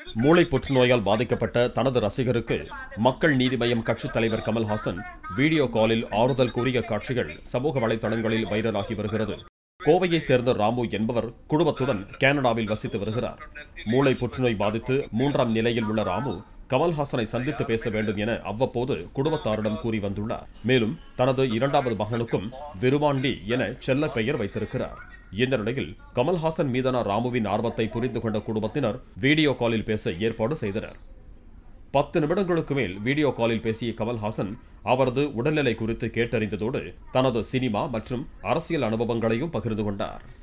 மூளை புற்றுநோயால் பாதிக்கப்பட்ட தனது ரசிகருக்கு மக்கள் நீதி மய்யம் கட்சித் தலைவர் கமல்ஹாசன் வீடியோ காலில் ஆறுதல் கூறிய காட்சிகள் சமூக வலைதளங்களில் வைரலாகி வருகிறது கோவையை சேர்ந்த ராமு என்பவர் குடும்பத்துடன் கனடாவில் வசித்து வருகிறார் மூளை புற்றுநோய் பாதித்து மூன்றாம் நிலையில் உள்ள ராமு கமல்ஹாசனை சந்தித்து பேச வேண்டும் என அவ்வப்போது குடும்பத்தாரிடம் கூறி வந்துள்ளார் மேலும் தனது இரண்டாவது மகனுக்கும் விருமாண்டி என செல்ல பெயர் வைத்திருக்கிறார் இந்த நிலையில் கமல்ஹாசன் மீதான ராமுவின் ஆர்வத்தை புரிந்து கொண்ட குடும்பத்தினர் வீடியோ காலில் பேச ஏற்பாடு செய்தனர் பத்து நிமிடங்களுக்கு மேல் வீடியோ காலில் பேசிய கமல்ஹாசன் அவரது உடல்நிலை குறித்து கேட்டறிந்ததோடு தனது சினிமா மற்றும் அரசியல் அனுபவங்களையும் பகிர்ந்து கொண்டார்